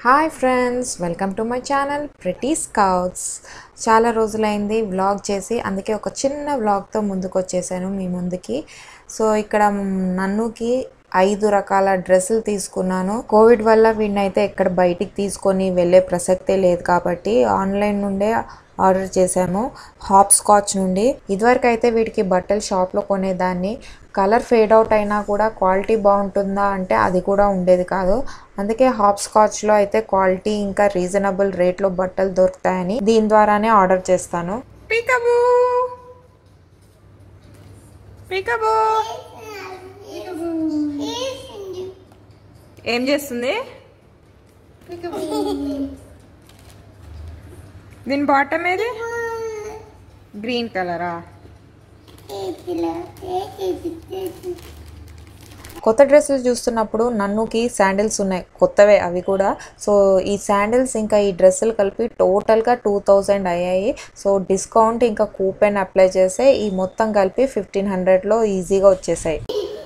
Hi friends welcome to my channel pretty scouts చాలా రోజులైంది vlog చేసి అందుకే ఒక చిన్న వ్లాగ్తో ముందుకు వచ్చేసాను మీ ముందుకి సో ఇక్కడ నన్నుకి ఐదు రకాల డ్రెస్సులు తీసుకున్నాను కోవిడ్ వల్ల వీడినైతే ఎక్కడ బయటికి తీసుకొని వెళ్ళే ప్రసక్తే లేదు కాబట్టి ఆన్లైన్ నుండే ఆర్డర్ చేశాము హాప్ స్కాచ్ నుండి ఇదివరకు అయితే వీటికి బట్టలు షాప్లో కొనేదాన్ని కలర్ ఫేడ్ అవుట్ అయినా కూడా క్వాలిటీ బాగుంటుందా అంటే అది కూడా ఉండేది కాదు అందుకే హాప్ స్కాచ్లో అయితే క్వాలిటీ ఇంకా రీజనబుల్ రేట్లో బట్టలు దొరుకుతాయని దీని ద్వారానే ఆర్డర్ చేస్తాను పీకబూ పీకబూ ఏం చేస్తుంది దీని బాటమ్ ఏది గ్రీన్ కలరా కొత్త డ్రెస్సులు చూస్తున్నప్పుడు నన్నుకి శాండిల్స్ ఉన్నాయి కొత్తవే అవి కూడా సో ఈ శాండిల్స్ ఇంకా ఈ డ్రెస్సులు కలిపి టోటల్గా టూ థౌజండ్ అయ్యాయి సో డిస్కౌంట్ ఇంకా కూపెన్ అప్లై చేస్తే ఈ మొత్తం కలిపి ఫిఫ్టీన్ హండ్రెడ్లో ఈజీగా వచ్చేసాయి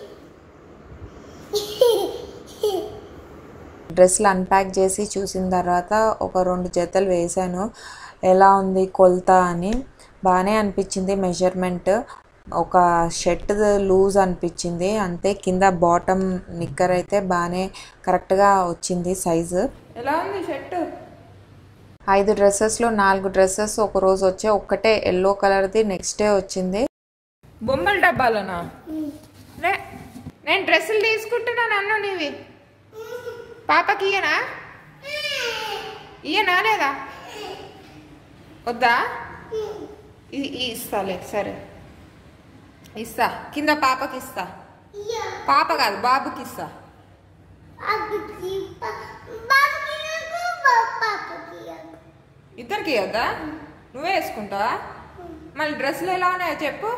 డ్రెస్సులు అన్ప్యాక్ చేసి చూసిన తర్వాత ఒక రెండు జతలు వేసాను ఎలా ఉంది కొలత అని బాగానే అనిపించింది మెజర్మెంట్ ఒక షర్ట్ లూజ్ అనిపించింది అంతే కింద బాటమ్ నిక్కర్ అయితే బాగానే కరెక్ట్గా వచ్చింది సైజు ఎలా ఉంది షర్ట్ ఐదు డ్రెస్సెస్లో నాలుగు డ్రెస్సెస్ ఒక రోజు వచ్చే ఒక్కటే ఎల్లో కలర్ది నెక్స్ట్ డే వచ్చింది బొమ్మల డబ్బాలోనా రే నేను డ్రెస్సులు తీసుకుంటున్నాను అన్న నీవి పాపకి ఇయ్యనా ఇయ్యనా లేదా వద్దా ఇది ఈ ఇస్తాలే సరే ఇస్తా కింద పాపకి ఇస్తా పాప కాదు బాబుకి ఇస్తా ఇద్దరికి ఇవ్వద్దా నువ్వే వేసుకుంటావా మళ్ళీ డ్రెస్సులు ఎలా ఉన్నాయో చెప్పు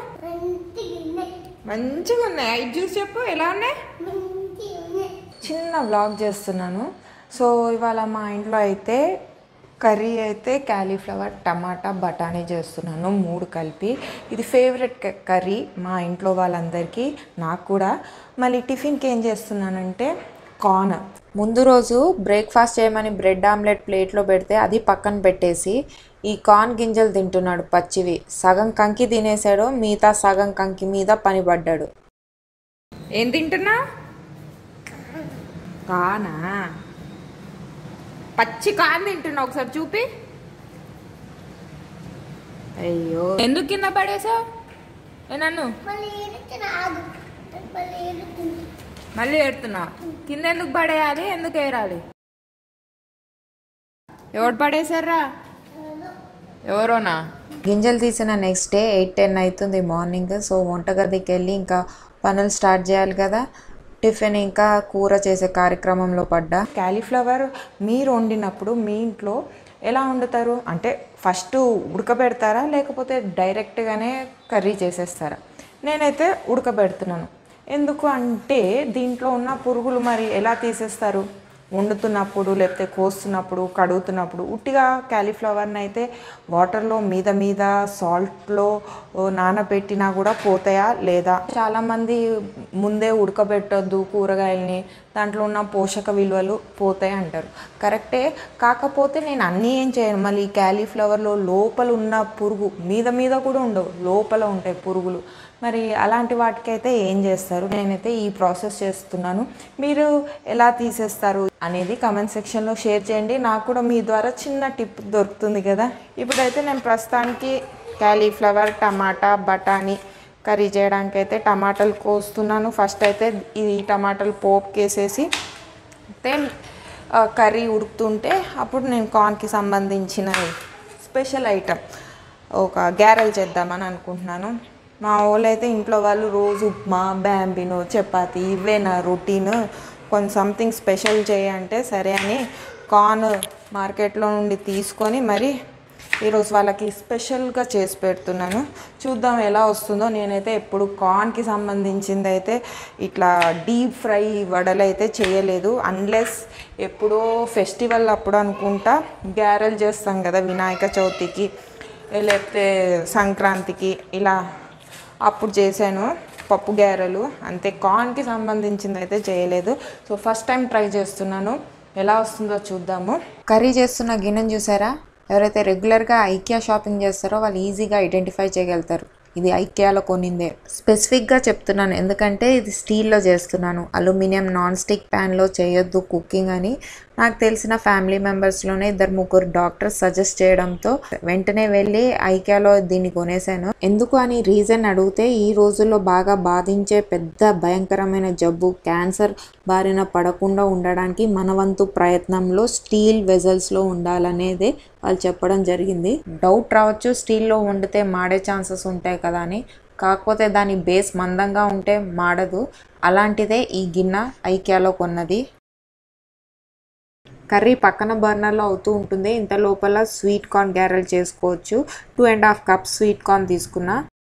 మంచిగా ఉన్నాయి ఇది చూసి చెప్పు ఎలా ఉన్నాయి చిన్న వ్లాగ్ చేస్తున్నాను సో ఇవాళ మా ఇంట్లో అయితే కర్రీ అయితే క్యాలీఫ్లవర్ టమాటా బఠానీ చేస్తున్నాను మూడు కలిపి ఇది ఫేవరెట్ కర్రీ మా ఇంట్లో వాళ్ళందరికీ నాకు కూడా మళ్ళీ టిఫిన్కి ఏం చేస్తున్నానంటే కార్న్ ముందు రోజు బ్రేక్ఫాస్ట్ చేయమని బ్రెడ్ ఆమ్లెట్ ప్లేట్లో పెడితే అది పక్కన పెట్టేసి ఈ కార్న్ గింజలు తింటున్నాడు పచ్చివి సగం కంకి తినేసాడు మిగతా సగం కంకి మీద పని పడ్డాడు ఏం తింటున్నా కానా పచ్చి కాన్ తింటున్నా ఒకసారి చూపి అయ్యో ఎందుకు కింద పడేసావు నన్ను మళ్ళీ ఏడుతున్నా కింద ఎందుకు పడేయాలి ఎందుకు ఏరాలి ఎవడు పడేశారా ఎవరోనా గింజలు తీసిన నెక్స్ట్ డే ఎయిట్ టెన్ అవుతుంది మార్నింగ్ సో వంటగదికి వెళ్ళి ఇంకా పనులు స్టార్ట్ చేయాలి కదా టిఫిన్ ఇంకా కూర చేసే కార్యక్రమంలో పడ్డా క్యాలీఫ్లవర్ మీరు వండినప్పుడు మీ ఇంట్లో ఎలా వండుతారు అంటే ఫస్ట్ ఉడకబెడతారా లేకపోతే డైరెక్ట్గానే కర్రీ చేసేస్తారా నేనైతే ఉడకబెడుతున్నాను ఎందుకు అంటే దీంట్లో ఉన్న పురుగులు మరి ఎలా తీసేస్తారు వండుతున్నప్పుడు లేకపోతే కోస్తున్నప్పుడు కడుగుతున్నప్పుడు ఉట్టిగా క్యాలీఫ్లవర్ని అయితే వాటర్లో మీద మీద సాల్ట్లో నానబెట్టినా కూడా పోతాయా లేదా చాలామంది ముందే ఉడకబెట్టొద్దు కూరగాయల్ని దాంట్లో ఉన్న పోషక విలువలు పోతాయి అంటారు కరెక్టే కాకపోతే నేను అన్నీ ఏం చేయను మళ్ళీ క్యాలీఫ్లవర్లో లోపల ఉన్న పురుగు మీద మీద కూడా ఉండవు లోపల ఉంటాయి పురుగులు మరి అలాంటి వాటికైతే ఏం చేస్తారు నేనైతే ఈ ప్రాసెస్ చేస్తున్నాను మీరు ఎలా తీసేస్తారు అనేది కమెంట్ సెక్షన్లో షేర్ చేయండి నాకు కూడా మీ ద్వారా చిన్న టిప్ దొరుకుతుంది కదా ఇప్పుడైతే నేను ప్రస్తుతానికి క్యాలీఫ్లవర్ టమాటా బఠానీ కర్రీ చేయడానికి అయితే టమాటాలు కోస్తున్నాను ఫస్ట్ అయితే ఈ టమాటాలు పోపుకి వేసేసి అయితే కర్రీ ఉడుకుతుంటే అప్పుడు నేను కార్న్కి సంబంధించిన స్పెషల్ ఐటమ్ ఒక గ్యారెల్ చేద్దామని అనుకుంటున్నాను మా వాళ్ళు అయితే ఇంట్లో వాళ్ళు రోజు ఉప్మా బ్యాంబినో చపాతి ఇవేనా రొటీన్ కొంచెం సంథింగ్ స్పెషల్ చేయంటే సరే అని కార్న్ మార్కెట్లో నుండి తీసుకొని మరి ఈరోజు వాళ్ళకి స్పెషల్గా చేసి పెడుతున్నాను చూద్దాం ఎలా వస్తుందో నేనైతే ఎప్పుడు కార్న్కి సంబంధించింది అయితే ఇట్లా డీప్ ఫ్రై వడలు అయితే చేయలేదు అన్లెస్ ఎప్పుడో ఫెస్టివల్ అప్పుడు అనుకుంటా గ్యారెలు చేస్తాం కదా వినాయక చవితికి లేకపోతే సంక్రాంతికి ఇలా అప్పుడు చేశాను పప్పు గారెలు అంతే కార్న్కి సంబంధించింది అయితే చేయలేదు సో ఫస్ట్ టైం ట్రై చేస్తున్నాను ఎలా వస్తుందో చూద్దాము కర్రీ చేస్తున్న గిన్నెను చూసారా ఎవరైతే రెగ్యులర్గా ఐకియా షాపింగ్ చేస్తారో వాళ్ళు ఈజీగా ఐడెంటిఫై చేయగలుగుతారు ఇది ఐకియాలో కొనిందే స్పెసిఫిక్గా చెప్తున్నాను ఎందుకంటే ఇది స్టీల్లో చేస్తున్నాను అల్యూమినియం నాన్ స్టిక్ ప్యాన్లో చేయొద్దు కుకింగ్ అని నాకు తెలిసిన ఫ్యామిలీ మెంబర్స్లోనే ఇద్దరు ముగ్గురు డాక్టర్స్ సజెస్ట్ చేయడంతో వెంటనే వెళ్ళి ఐకియాలో దీన్ని కొనేసాను ఎందుకు అని రీజన్ అడిగితే ఈ రోజుల్లో బాగా బాధించే పెద్ద భయంకరమైన జబ్బు క్యాన్సర్ బారిన పడకుండా ఉండడానికి మన వంతు ప్రయత్నంలో స్టీల్ వెజల్స్లో ఉండాలనేదే వాళ్ళు చెప్పడం జరిగింది డౌట్ రావచ్చు స్టీల్లో వండితే మాడే ఛాన్సెస్ ఉంటాయి కదా అని కాకపోతే దాని బేస్ మందంగా ఉంటే మాడదు అలాంటిదే ఈ గిన్నె ఐకియాలో కొన్నది కర్రీ పక్కన బర్నర్లో అవుతూ ఉంటుంది ఇంత లోపల స్వీట్ కార్న్ గ్యారెల్ చేసుకోవచ్చు two and half cup sweet corn తీసుకున్నా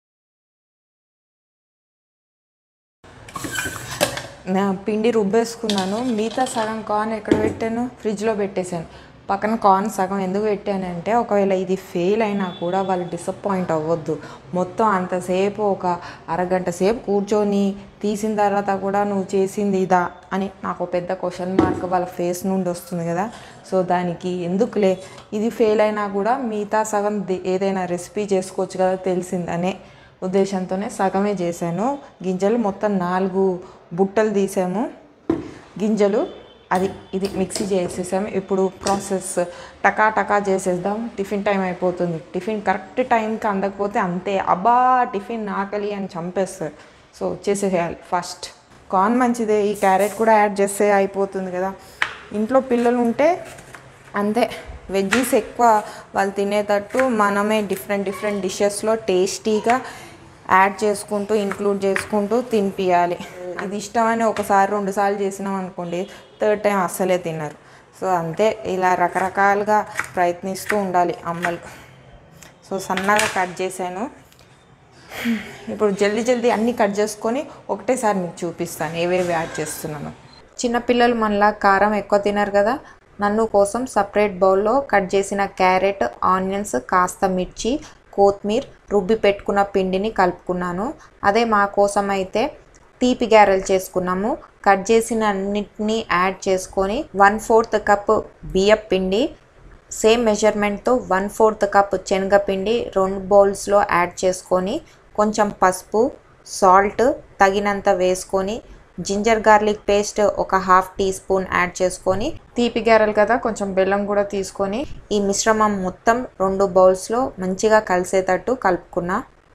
నా పిండి రుబ్బేసుకున్నాను మిగతా సగం కార్న్ ఎక్కడ పెట్టాను ఫ్రిడ్జ్లో పెట్టేశాను పక్కన కార్న్ సగం ఎందుకు పెట్టానంటే ఒకవేళ ఇది ఫెయిల్ అయినా కూడా వాళ్ళు డిసప్పాయింట్ అవ్వద్దు మొత్తం అంతసేపు ఒక అరగంట సేపు కూర్చొని తీసిన తర్వాత కూడా నువ్వు చేసింది ఇదా అని నాకు పెద్ద క్వశ్చన్ మార్క్ వాళ్ళ ఫేస్ నుండి వస్తుంది కదా సో దానికి ఎందుకులే ఇది ఫెయిల్ అయినా కూడా మిగతా సగం ది- ఏదైనా రెసిపీ చేసుకోవచ్చు కదా తెలిసిందనే ఉద్దేశంతోనే సగమే చేశాను గింజలు మొత్తం నాలుగు బుట్టలు తీసాము గింజలు అది ఇది మిక్సీ చేసేసాము ఇప్పుడు ప్రాసెస్ టకా టకా చేసేద్దాం టిఫిన్ టైం అయిపోతుంది టిఫిన్ కరెక్ట్ టైంకి అందకపోతే అంతే అబ్బా టిఫిన్ ఆకలి అని చంపేస్తారు సో చేసేయాలి ఫస్ట్ కార్న్ మంచిదే ఈ క్యారెట్ కూడా యాడ్ చేస్తే అయిపోతుంది కదా ఇంట్లో పిల్లలు ఉంటే అంతే వెజ్జీస్ ఎక్కువ వాళ్ళు తినేటట్టు మనమే డిఫరెంట్ డిఫరెంట్ డిషెస్లో టేస్టీగా యాడ్ చేసుకుంటూ ఇంక్లూడ్ చేసుకుంటూ తినిపియాలి ఇది ఇష్టమని ఒకసారి రెండు సార్లు చేసినాం అనుకోండి థర్డ్ టైం అస్సలే తిన్నారు సో అంతే ఇలా రకరకాలుగా ప్రయత్నిస్తూ ఉండాలి అమ్మలు సో సన్నగా కట్ చేశాను ఇప్పుడు జల్దీ జల్దీ అన్నీ కట్ చేసుకొని ఒకటేసారి మీకు చూపిస్తాను ఏవేవి యాడ్ చేస్తున్నాను చిన్నపిల్లలు మనలా కారం ఎక్కువ తినరు కదా నన్ను కోసం సపరేట్ బౌల్లో కట్ చేసిన క్యారెట్ ఆనియన్స్ కాస్త మిర్చి కొత్తిమీర రుబ్బి పెట్టుకున్న పిండిని కలుపుకున్నాను అదే మా కోసం అయితే తీపి గారెలు చేసుకున్నాము కట్ చేసిన అన్నిటినీ యాడ్ చేసుకొని వన్ ఫోర్త్ కప్ బియ్యం పిండి సేమ్ మెజర్మెంట్తో వన్ ఫోర్త్ కప్ శనగపిండి రెండు బౌల్స్లో యాడ్ చేసుకొని కొంచెం పసుపు సాల్ట్ తగినంత వేసుకొని జింజర్ గార్లిక్ పేస్ట్ ఒక హాఫ్ టీ స్పూన్ యాడ్ చేసుకొని తీపి గారెలు కదా కొంచెం బెల్లం కూడా తీసుకొని ఈ మిశ్రమం మొత్తం రెండు బౌల్స్లో మంచిగా కలిసేటట్టు కలుపుకున్నా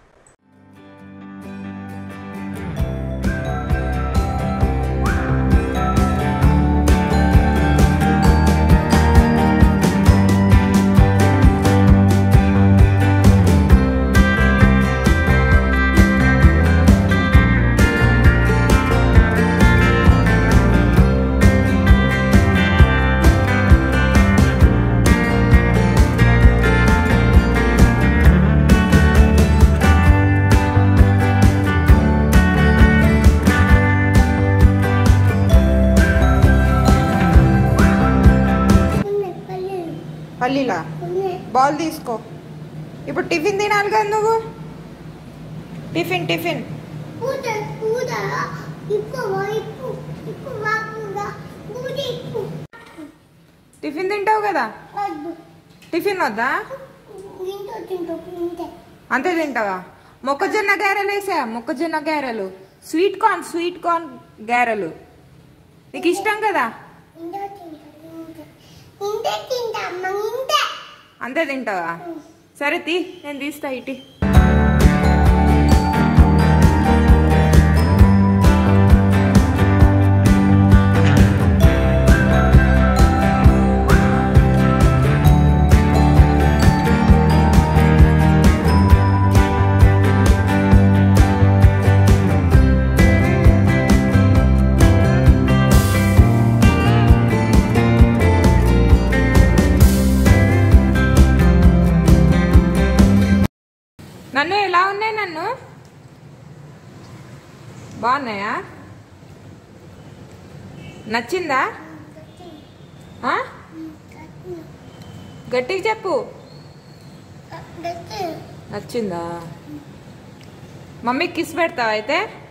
పల్లీలా బాల్ తీసుకో ఇప్పుడు టిఫిన్ తినాలి కదా నువ్వు టిఫిన్ టిఫిన్ పూత పూత ఇప్పు ఇప్పు ఇప్పు వాకుగా పూత ఇప్పు టిఫిన్ తింటావు కదా వద్దు టిఫిన్ వద్దా ఇంటో తింటో ఇంతే అంతే తింటావా మొక్కజొన్న గారెలు వేసా మొక్కజొన్న గారెలు స్వీట్ కార్న్ స్వీట్ కార్న్ గారెలు నీకు ఇష్టం కదా ఇంటో తింటో ఇంతే ఇంతే తింటా అమ్మ ఇంతే అంతే తింటావా సరే తీ నేను తీస్తా ఇటీ నన్ను ఎలా ఉన్నాయి నన్ను బాగున్నాయా నచ్చిందా ఆ? గట్టిగా చెప్పు నచ్చిందా మమ్మీకి కిస్ పెడతావా అయితే